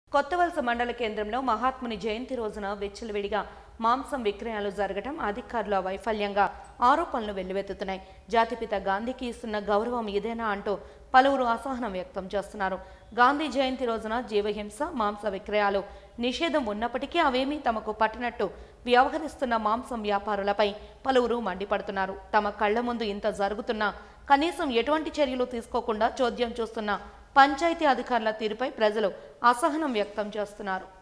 కొత్తవలస మండల కేంద్రంలో మహాత్ముని జయంతి రోజున విచ్చలవిడిగా మాంసం విక్రయాలు జరగటం అధికారుల వైఫల్యంగా ఆరోపణలు వెల్లువెత్తుతున్నాయి జాతిపిత గాంధీకి ఇస్తున్న గౌరవం ఇదేనా అంటూ పలువురు అసహనం వ్యక్తం చేస్తున్నారు గాంధీ జయంతి రోజున జీవహింస మాంస విక్రయాలు నిషేధం ఉన్నప్పటికీ అవేమీ తమకు పట్టినట్టు వ్యవహరిస్తున్న మాంసం వ్యాపారులపై పలువురు మండిపడుతున్నారు తమ కళ్ల ముందు ఇంత జరుగుతున్నా కనీసం ఎటువంటి చర్యలు తీసుకోకుండా చోద్యం చూస్తున్న పంచాయతీ అధికారుల తీరుపై ప్రజలు అసహనం వ్యక్తం చేస్తున్నారు